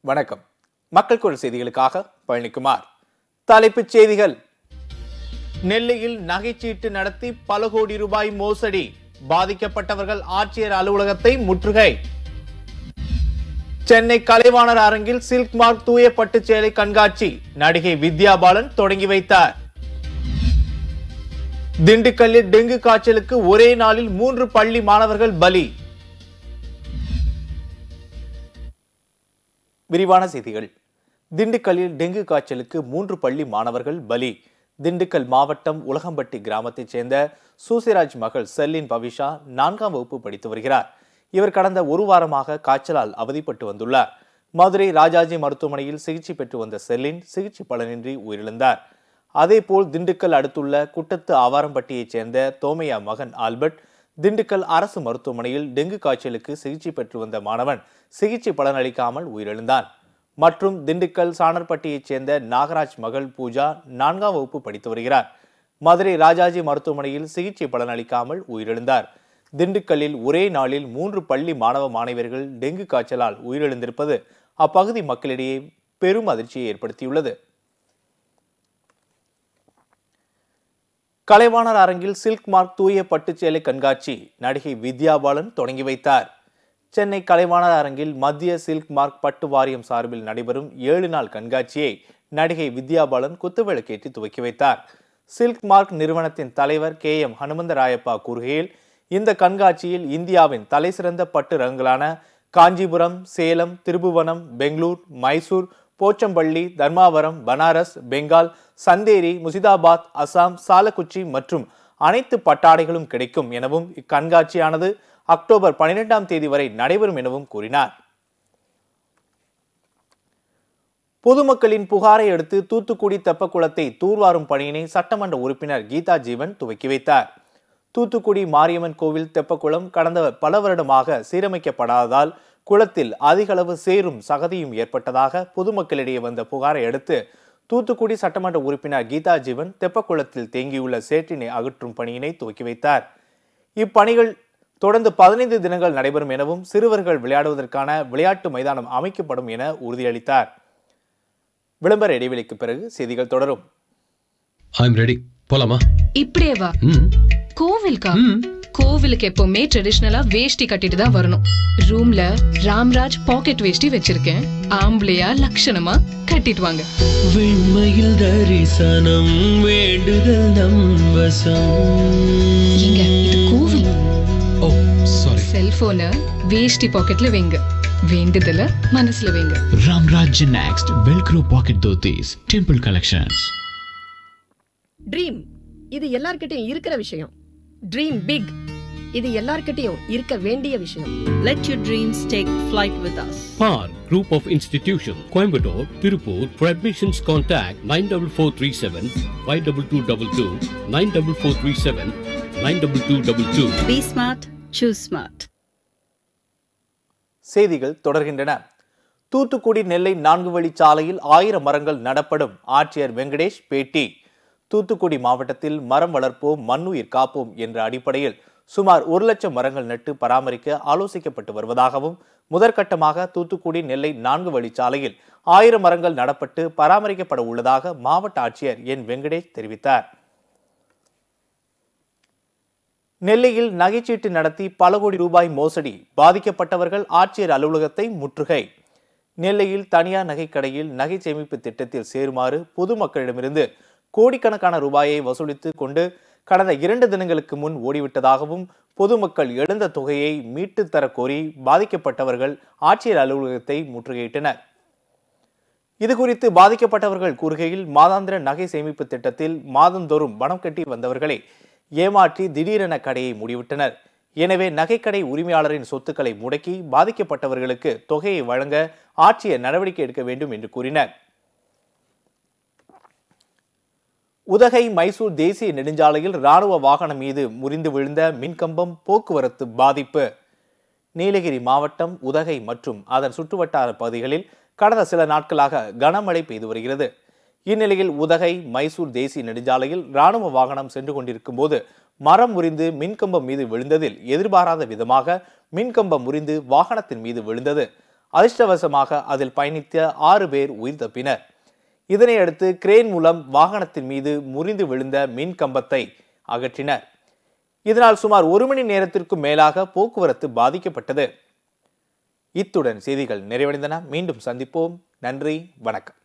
வணக்கம் மக்கள் குரல் செய்திகளுக்காக பழனிக்குமார் தலைப்புச் செய்திகள் நெல்லையில் நகைச்சீட்டு நடத்தி பல கோடி ரூபாய் மோசடி பாதிக்கப்பட்டவர்கள் ஆட்சியர் அலுவலகத்தை முற்றுகை சென்னை கலைவாணர் அரங்கில் சில்க் மார்க் தூய பட்டுச் சேலை கண்காட்சி நடிகை வித்யா பாலன் தொடங்கி வைத்தார் திண்டுக்கல்லில் டெங்கு காய்ச்சலுக்கு ஒரே நாளில் மூன்று பள்ளி மாணவர்கள் பலி விரிவான செய்திகள் திண்டுக்கல்லில் டெங்கு காய்ச்சலுக்கு மூன்று பள்ளி மாணவர்கள் பலி திண்டுக்கல் மாவட்டம் உலகம்பட்டி கிராமத்தைச் சேர்ந்த சூசிராஜ் மகள் செல்லின் பவிஷா நான்காம் வகுப்பு படித்து வருகிறார் இவர் கடந்த ஒரு வாரமாக காய்ச்சலால் அவதிப்பட்டு வந்துள்ளார் மதுரை ராஜாஜி மருத்துவமனையில் சிகிச்சை பெற்று வந்த செல்லின் சிகிச்சை பலனின்றி உயிரிழந்தார் அதேபோல் திண்டுக்கல் அடுத்துள்ள குட்டத்து ஆவாரம்பட்டியைச் சேர்ந்த தோமையா மகன் ஆல்பர்ட் திண்டுக்கல் அரசு மருத்துவமனையில் டெங்கு காய்ச்சலுக்கு சிகிச்சை பெற்று வந்த மாணவன் சிகிச்சை பலனளிக்காமல் உயிரிழந்தான் மற்றும் திண்டுக்கல் சாணர்பட்டியைச் சேர்ந்த நாகராஜ் மகள் பூஜா நான்காம் வகுப்பு படித்து வருகிறார் மதுரை ராஜாஜி மருத்துவமனையில் சிகிச்சை பலனளிக்காமல் உயிரிழந்தார் திண்டுக்கல்லில் ஒரே நாளில் மூன்று பள்ளி மாணவ மாணவியர்கள் டெங்கு காய்ச்சலால் உயிரிழந்திருப்பது அப்பகுதி மக்களிடையே பெரும் அதிர்ச்சியை ஏற்படுத்தியுள்ளது கலைவாணர் அரங்கில் சில்க் மார்க் தூய பட்டுச் சேலை கண்காட்சி நடிகை வித்யா பாலன் தொடங்கி வைத்தார் சென்னை கலைவாணர் அரங்கில் மத்திய சில்க் மார்க் பட்டு வாரியம் சார்பில் நடைபெறும் ஏழு நாள் கண்காட்சியை நடிகை வித்யா பாலன் குத்துவிளக்கேற்றி துவக்கி வைத்தார் சில்க் மார்க் நிறுவனத்தின் தலைவர் கே எம் ஹனுமந்தராயப்பா கூறுகையில் இந்த கண்காட்சியில் இந்தியாவின் தலைசிறந்த பட்டு ரகங்களான காஞ்சிபுரம் சேலம் திருபுவனம் பெங்களூர் மைசூர் போச்சம்பள்ளி தர்மாவரம் பனாரஸ் பெங்கால் சந்தேரி முசிதாபாத் அசாம் சாலக்குச்சி மற்றும் அனைத்து பட்டாடைகளும் கிடைக்கும் எனவும் இக்கண்காட்சியானது அக்டோபர் பனிரெண்டாம் தேதி வரை நடைபெறும் எனவும் கூறினார் பொதுமக்களின் புகாரை அடுத்து தூத்துக்குடி தெப்பக்குளத்தை தூர்வாரும் பணியினை சட்டமன்ற உறுப்பினர் கீதா ஜீவன் துவக்கி வைத்தார் தூத்துக்குடி மாரியம்மன் கோவில் தெப்பக்குளம் கடந்த பல வருடமாக சீரமைக்கப்படாததால் குளத்தில் அதிக அளவு சேரும் சகதியும் ஏற்பட்டதாக பொதுமக்களிடையே வந்த புகாரை அடுத்து தூத்துக்குடி சட்டமன்ற உறுப்பினர் கீதா ஜீவன் தெப்பக்குளத்தில் தேங்கியுள்ள சேற்றினை அகற்றும் பணியினை துவக்கி வைத்தார் இப்பணிகள் தொடர்ந்து பதினைந்து தினங்கள் நடைபெறும் எனவும் சிறுவர்கள் விளையாடுவதற்கான விளையாட்டு மைதானம் அமைக்கப்படும் என உறுதியளித்தார் விளம்பர இடைவெளிக்கு பிறகு செய்திகள் தொடரும் ஐம் ரெடி போலாமா இப்படியே வா ம் கோவிலுக்கா ம் கோவிலுக்கு எப்பவுமே ட்ரெடிஷ்னலா வேஷ்டி கட்டிட்டு தான் வரணும் ரூம்ல ராம்ராஜ் பாக்கெட் வேஷ்டி வச்சிருக்கேன் ஆம்பளையா லட்சணமா கட்டிட்டு வாங்க விண்மையில் தரிசனம் வேண்டுதல் நம் வசம் ஏங்க இது கோவில் ஓ சாரி செல்போனை வேஷ்டி பாக்கெட்ல வைங்க வேண்டுதல மனசுல வைங்க Ramraj Next Velcro Pocket Dhotis Temple Collections. Dream இது எல்லார்கிட்டயும் இருக்கிற விஷயம் ட்ரீம் பிக் இது எல்லார்கிட்டயும் இருக்க வேண்டிய விஷயம் Let your dreams take flight with us. PAR Group of Institutions, Coimbatore, Tirupur. For admissions, contact 94437 52222 94437 92222. Be smart, choose smart. செய்திகள் தொடர்கின்றன தூத்துக்குடி நெல்லை நான்கு வழி சாலையில் ஆயிரம் மரங்கள் நடப்படும் ஆட்சியர் வெங்கடேஷ் பேட்டி தூத்துக்குடி மாவட்டத்தில் மரம் வளர்ப்போம் மண்ணுயிர் காப்போம் என்ற அடிப்படையில் சுமார் ஒரு லட்சம் மரங்கள் நட்டு பராமரிக்க ஆலோசிக்கப்பட்டு வருவதாகவும் முதற்கட்டமாக தூத்துக்குடி நெல்லை நான்கு வழி சாலையில் ஆயிரம் மரங்கள் நடப்பட்டு பராமரிக்கப்பட உள்ளதாக மாவட்ட ஆட்சியர் என் வெங்கடேஷ் தெரிவித்தார் நெல்லையில் நகைச்சீட்டு நடத்தி பல கோடி ரூபாய் மோசடி பாதிக்கப்பட்டவர்கள் ஆட்சியர் அலுவலகத்தை முற்றுகை நெல்லையில் தனியார் நகைக்கடையில் நகை சேமிப்பு திட்டத்தில் சேருமாறு பொதுமக்களிடமிருந்து கோடிக்கணக்கான ரூபாயை வசூலித்து கொண்டு கடந்த இரண்டு தினங்களுக்கு முன் ஓடிவிட்டதாகவும் பொதுமக்கள் எழுந்த தொகையை மீட்டு தர கோரி பாதிக்கப்பட்டவர்கள் ஆட்சியர் அலுவலகத்தை முற்றுகையிட்டனர் இது குறித்து பாதிக்கப்பட்டவர்கள் கூறுகையில் மாதாந்திர நகை சேமிப்பு திட்டத்தில் மாதந்தோறும் பணம் கட்டி வந்தவர்களை ஏமாற்றி திடீரென கடையை மூடிவிட்டனர் எனவே நகைக்கடை உரிமையாளரின் சொத்துக்களை முடக்கி பாதிக்கப்பட்டவர்களுக்கு தொகையை வழங்க ஆட்சியர் நடவடிக்கை எடுக்க வேண்டும் என்று கூறினர் உதகை மைசூர் தேசிய நெடுஞ்சாலையில் ராணுவ வாகனம் மீது முறிந்து விழுந்த மின்கம்பம் போக்குவரத்து பாதிப்பு நீலகிரி மாவட்டம் உதகை மற்றும் அதன் சுற்றுவட்டார பகுதிகளில் கடந்த சில நாட்களாக கனமழை பெய்து வருகிறது இந்நிலையில் உதகை மைசூர் தேசிய நெடுஞ்சாலையில் ராணுவ வாகனம் சென்று கொண்டிருக்கும் போது மரம் முறிந்து மின்கம்பம் மீது விழுந்ததில் எதிர்பாராத விதமாக மின்கம்பம் முறிந்து வாகனத்தின் மீது விழுந்தது அதிர்ஷ்டவசமாக அதில் பயணித்த ஆறு பேர் உயிர் தப்பினர் இதனை அடுத்து கிரேன் மூலம் வாகனத்தின் மீது முறிந்து விழுந்த மின் கம்பத்தை அகற்றினர் இதனால் சுமார் ஒரு மணி நேரத்திற்கும் மேலாக போக்குவரத்து பாதிக்கப்பட்டது இத்துடன் செய்திகள் நிறைவடைந்தன மீண்டும் சந்திப்போம் நன்றி வணக்கம்